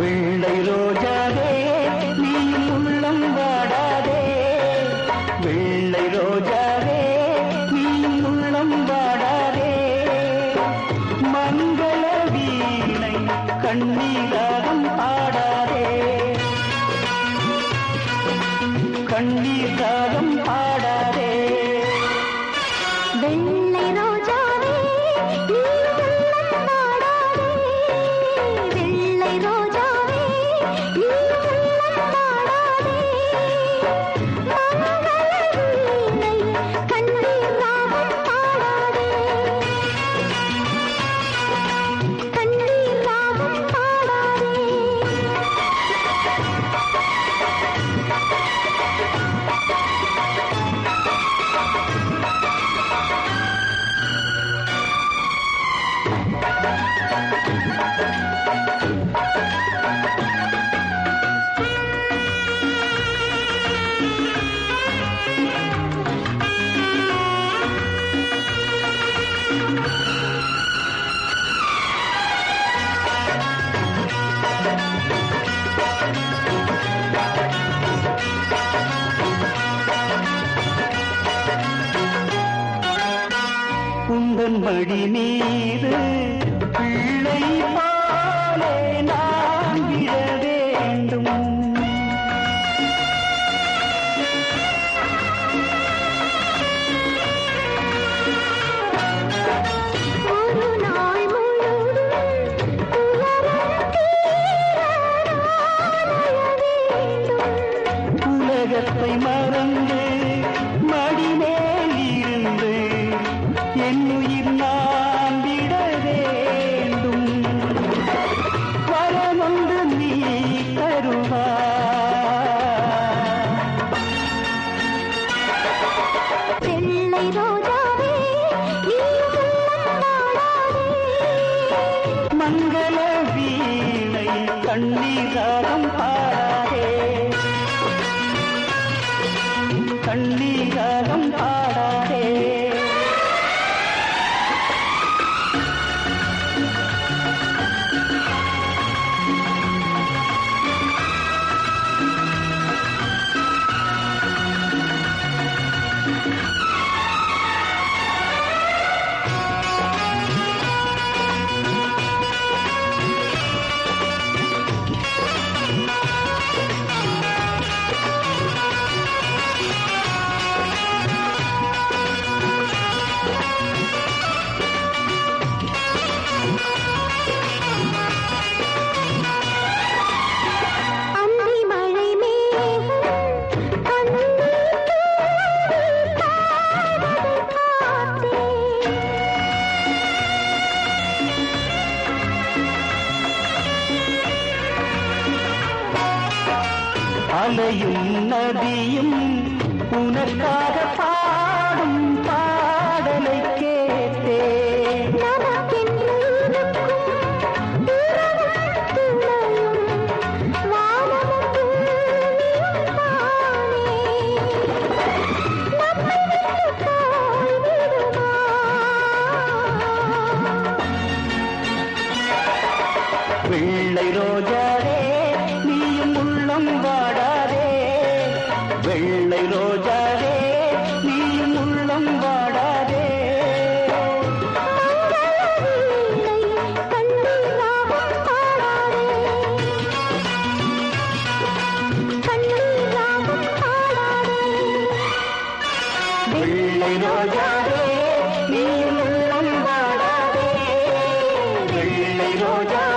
வெள்ளை ரோஜாவே நீ உள்ளம் வாடாதே வெள்ளை ரோஜாவே நீ உள்ளம் வாடாதே மங்கள வீணை கண்ணீராகம் ஆடாதே கண்ணீர் ராகம் பாடாதே வெள்ளை ரோஜாவே நீ உள்ளம் வாடாதே வெள்ளை ரோஜாவே நீ உள்ளம் வாடாதே மங்கள வீணை கண்ணீர் ராகம் பாடாதே கண்ணீர் ராகம் பாடாதே உந்தன் மடி மீது பிள்ளை பாலே நான் விழ வேண்டும் ஒரு நாள் முழுதும் உலகம் தீர வேண்டும் உலகத்தை மறந்து மடிமேல் இருந்து என் உயிர் நான் விட வேண்டும் வரமொன்று நீ தருவாய் வெள்ளை ரோஜாவே நீ உள்ளம் வாடாதே மங்கள வீணை கண்ணீராகம் பாடாதே கண்ணீராகம் பாடாதே அந்தி மழை மேகம் கண்ணீர் தூவி பாடுது காத்தே அலையும் நதியும் உனக்காக பாடும் பாடலை கேட்டேன் நமக்கென்று இருக்கும் உறவும் துணையும் வானமும் பூமியும் தானே நம்மை விட்டு போய்விடுமா வெள்ளை ரோஜாவே நீயும் உள்ளம் வாடாதே வெள்ளை ரோஜாவே நீயும் உள்ளம் வாடாதே மங்கள வீணை கண்ணீர் ராகம் பாடாதே கண்ணீர் ராகம் பாடாதே வெள்ளை ரோஜாவே நீயும் உள்ளம் வாடாதே வெள்ளை ரோஜா